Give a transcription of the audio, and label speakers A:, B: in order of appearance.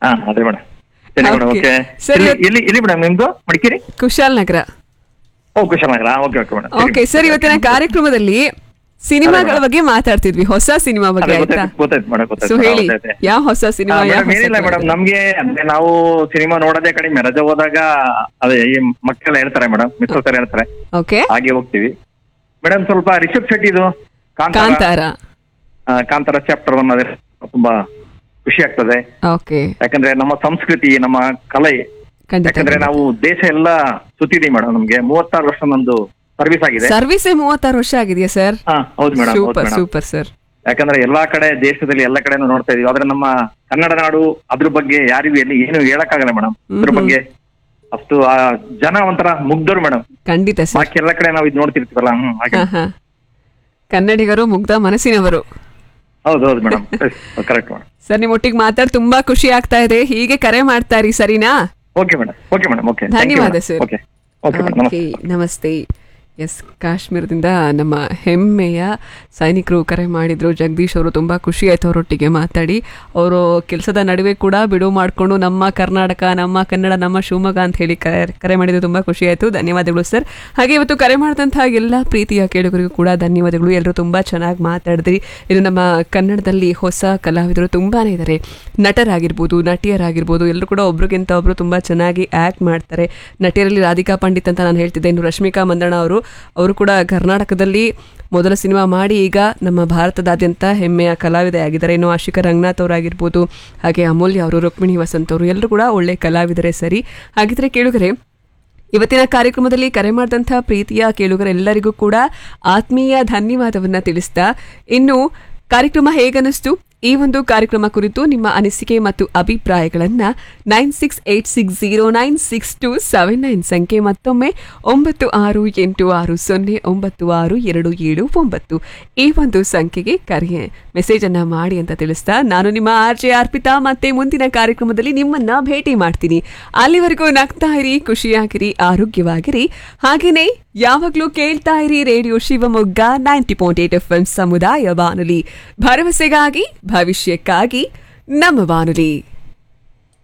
A: ಹಾ ಅದೇ ಮೇಡಮ್ ಸರಿ ಮೇಡಮ್
B: Okay.
A: ಓಕೆ
B: ಸರಿ.
A: ಎಲ್ಲಿ ಎಲ್ಲಿ ಎಲ್ಲಿ ಮೇಡಮ್ ನಿಮ್ದು ಮಡಿಕೇರಿ
B: ಕುಶಾಲ್ ನಗರ
A: ಓ Kushalnagar okay okay madam
B: okay sir ಇವತ್ತಿನ ಕಾರ್ಯಕ್ರಮದಲ್ಲಿ ಸಿನಿಮಾಗಳ ಬಗ್ಗೆ ಮಾತಾಡ್ತಿದ್ವಿ ಹೊಸ ಸಿನಿಮಾ ಬಗ್ಗೆ
A: ಅದೇ
B: ಆಯ್ತಾ
A: ಗೊತ್ತಾಯ್ತು ಗೊತ್ತಾಯ್ತು ಮೇಡಮ್
B: ಸೊ
A: ಗೊತ್ತಾಯ್ತು
B: ಹೇಳಿ
A: ಗೊತ್ತಾಯ್ತು.
B: ಯಾವ ಹೊಸ ಸಿನಿಮಾ
A: ಹಾ,
B: ಯಾವ
A: ಮೇಡಮ್ ಏನಿಲ್ಲ ಮೇಡಮ್ ನಮ್ಗೆ ಅಂದ್ರೆ ನಾವು ಸಿನಿಮಾ ನೋಡೋದೇ ಕಡಿಮೆ ರಜೆ ಹೋದಾಗ ಅದೇ ಈ ಮಕ್ಕಳೆಲ್ಲ ಹೇಳ್ತಾರೆ ಮೇಡಮ್ ಮಿತ್ರಸ್ ಎಲ್ಲ ಹೇಳ್ತಾರೆ
B: ಓಕೆ
A: ಹಾಗೆ ಹೋಗ್ತೀವಿ ಮೇಡಮ್ ಸ್ವಲ್ಪ ರಿಷಬ್ ಶೆಟ್ಟಿದು ಕಾಂತಾರ
B: ಕಾಂತಾರ
A: ಆ, ಕಾಂತಾರ ಚಾಪ್ಟರ್ ಒನ್ ಅದೇ ತುಂಬಾ ಖುಷಿ ಆಗ್ತದೆ
B: ಓಕೆ
A: ಯಾಕಂದ್ರೆ ನಮ್ಮ ಸಂಸ್ಕೃತಿ ನಮ್ಮ ಕಲೆ
B: ಖಂಡಿತ
A: ಯಾಕಂದ್ರೆ ನಾವು ದೇಶ ಎಲ್ಲ ಸುತ್ತಿದೀವಿ ಮೇಡಮ್ ನಮ್ಗೆ ಮೂವತ್ತಾರು ವರ್ಷ ನಂದು ಸರ್ವಿಸ್ ಆಗಿದೆ
B: ಸರ್ವಿಸೇ ಮೂವತ್ತಾರು ವರ್ಷ ಆಗಿದೆಯಾ ಸರ್
A: ಹಾ ಹೌದು ಮೇಡಮ್ ಹೌದು
B: ಸೂಪರ್
A: ಮೇಡಮ್
B: ಸೂಪರ್ ಸರ್
A: ಯಾಕಂದ್ರೆ ಎಲ್ಲಾ ಕಡೆ ದೇಶದಲ್ಲಿ ಎಲ್ಲಾ ಕಡೆನೂ ನೋಡ್ತಾ ಇದೀವಿ ಆದ್ರೆ ನಮ್ಮ ಕನ್ನಡ ನಾಡು ಅದ್ರ ಬಗ್ಗೆ ಯಾರಿಗೂ ಎಲ್ಲಿ ಏನು ಹೇಳಕ್ಕಾಗಲ್ಲ ಮೇಡಮ್ ಅದ್ರ ಬಗ್ಗೆ ಅಷ್ಟು ಆ ಜನ ಒಂಥರ ಮುಗ್ಧರು ಮೇಡಮ್
B: ಖಂಡಿತ ಸರ್
A: ಬಾಕಿ ಎಲ್ಲಾ ಕಡೆ ನಾವು ಇದು ನೋಡ್ತಿರ್ತೀವಲ್ಲ ಹ್ಮ್ ಹಾಗೆ
B: ಹಾ ಹಾ ಕನ್ನಡಿಗರು ಮುಗ್ಧ ಮನಸ್ಸಿನವರು
A: ಹೌದು ಹೌದು ಮೇಡಮ್ ಕರೆಕ್ಟ್ ಮೇಡಮ್
B: ಸರ್ ನಿಮ್ಮ ಒಟ್ಟಿಗೆ ಮಾತಾಡಿ ತುಂಬಾ ಖುಷಿ ಆಗ್ತಾ ಇದೆ ಹೀಗೆ ಕರೆ ಮಾಡ್ತಾ ಇರಿ ಸರಿನಾ
A: okay madam okay madam okay
B: ಧನ್ಯವಾದ ಸರ್
A: ಓಕೆ ಓಕೆ ಮೇಡಮ್ ನಮಸ್ತೆ
B: ಓಕೆ ನಮಸ್ತೆ ಎಸ್ ಕಾಶ್ಮೀರದಿಂದ ನಮ್ಮ ಹೆಮ್ಮೆಯ ಸೈನಿಕರು ಕರೆ ಮಾಡಿದ್ರು ಜಗದೀಶ್ ಅವರು ತುಂಬ ಖುಷಿ ಆಯ್ತು ಅವರೊಟ್ಟಿಗೆ ಮಾತಾಡಿ ಅವರು ಕೆಲಸದ ನಡುವೆ ಕೂಡ ಬಿಡುವು ಮಾಡಿಕೊಂಡು ನಮ್ಮ ಕರ್ನಾಟಕ ನಮ್ಮ ಕನ್ನಡ ನಮ್ಮ ಶಿವಮೊಗ್ಗ ಅಂತ ಹೇಳಿ ಕರೆ ಕರೆ ಮಾಡಿದ್ದು ತುಂಬ ಖುಷಿ ಆಯಿತು ಧನ್ಯವಾದಗಳು ಸರ್ ಹಾಗೆ ಇವತ್ತು ಕರೆ ಮಾಡಿದಂತಹ ಎಲ್ಲ ಪ್ರೀತಿಯ ಕೇಳುಗರಿಗೂ ಕೂಡ ಧನ್ಯವಾದಗಳು ಎಲ್ಲರೂ ತುಂಬ ಚೆನ್ನಾಗಿ ಮಾತಾಡಿದ್ರಿ ಇದು ನಮ್ಮ ಕನ್ನಡದಲ್ಲಿ ಹೊಸ ಕಲಾವಿದರು ತುಂಬಾ ಇದ್ದಾರೆ ನಟರಾಗಿರ್ಬೋದು ನಟಿಯರಾಗಿರ್ಬೋದು ಎಲ್ಲರೂ ಕೂಡ ಒಬ್ರಿಗಿಂತ ಒಬ್ರು ತುಂಬ ಚೆನ್ನಾಗಿ ಆ್ಯಕ್ಟ್ ಮಾಡ್ತಾರೆ ನಟಿಯರಲ್ಲಿ ರಾಧಿಕಾ ಪಂಡಿತ್ ಅಂತ ನಾನು ಹೇಳ್ತಿದ್ದೆ ಇನ್ನು ರಶ್ಮಿಕಾ ಮಂದಣ್ಣ ಅವರು ಅವರು ಕೂಡ ಕರ್ನಾಟಕದಲ್ಲಿ ಮೊದಲ ಸಿನಿಮಾ ಮಾಡಿ ಈಗ ನಮ್ಮ ಭಾರತದಾದ್ಯಂತ ಹೆಮ್ಮೆಯ ಕಲಾವಿದೆ ಆಗಿದ್ದಾರೆ ಇನ್ನು ಆಶಿಕಾ ರಂಗನಾಥ್ ಅವರಾಗಿರ್ಬೋದು ಹಾಗೆ ಅಮೂಲ್ಯ ಅವರು ರುಕ್ಮಿಣಿ ವಸಂತ್ ಅವರು ಎಲ್ಲರೂ ಕೂಡ ಒಳ್ಳೆ ಕಲಾವಿದರೆ ಸರಿ ಹಾಗಿದ್ರೆ ಕೇಳುಗರೆ ಇವತ್ತಿನ ಕಾರ್ಯಕ್ರಮದಲ್ಲಿ ಕರೆ ಮಾಡಿದಂಥ ಪ್ರೀತಿಯ ಕೇಳುಗರೆಲ್ಲರಿಗೂ ಕೂಡ ಆತ್ಮೀಯ ಧನ್ಯವಾದವನ್ನ ತಿಳಿಸ್ತಾ ಇನ್ನು ಕಾರ್ಯಕ್ರಮ ಹೇಗನಿಸ್ತು ಈ ಒಂದು ಕಾರ್ಯಕ್ರಮ ಕುರಿತು ನಿಮ್ಮ ಅನಿಸಿಕೆ ಮತ್ತು ಅಭಿಪ್ರಾಯಗಳನ್ನ nine six eight six zero nine six two seven nine ಸಂಖ್ಯೆ ಮತ್ತೊಮ್ಮೆ ಒಂಬತ್ತು ಆರು ಎಂಟು ಆರು ಸೊನ್ನೆ ಒಂಬತ್ತು ಆರು ಎರಡು ಏಳು ಒಂಬತ್ತು ಈ ಒಂದು ಸಂಖ್ಯೆಗೆ ಕರೆ ಮೆಸೇಜ್ ಅನ್ನ ಮಾಡಿ ಅಂತ ತಿಳಿಸ್ತಾ ನಾನು ನಿಮ್ಮ ಆರ್ ಜೆ ಅರ್ಪಿತಾ ಮತ್ತೆ ಮುಂದಿನ ಕಾರ್ಯಕ್ರಮದಲ್ಲಿ ನಿಮ್ಮನ್ನ ಭೇಟಿ ಮಾಡ್ತೀನಿ ಅಲ್ಲಿವರೆಗೂ ನಗ್ತಾ ಇರಿ ಖುಷಿಯಾಗಿರಿ ಆರೋಗ್ಯವಾಗಿರಿ ಹಾಗೇನೆ ಯಾವಾಗ್ಲೂ ಕೇಳ್ತಾ ಇರಿ radio Shivamogga ninety point eight F ಸಮುದಾಯ ಬಾನುಲಿ ಭರವಸೆಗಾಗಿ ಭವಿಷ್ಯಕ್ಕಾಗಿ ನಮ್ಮ ಬಾನುಲಿ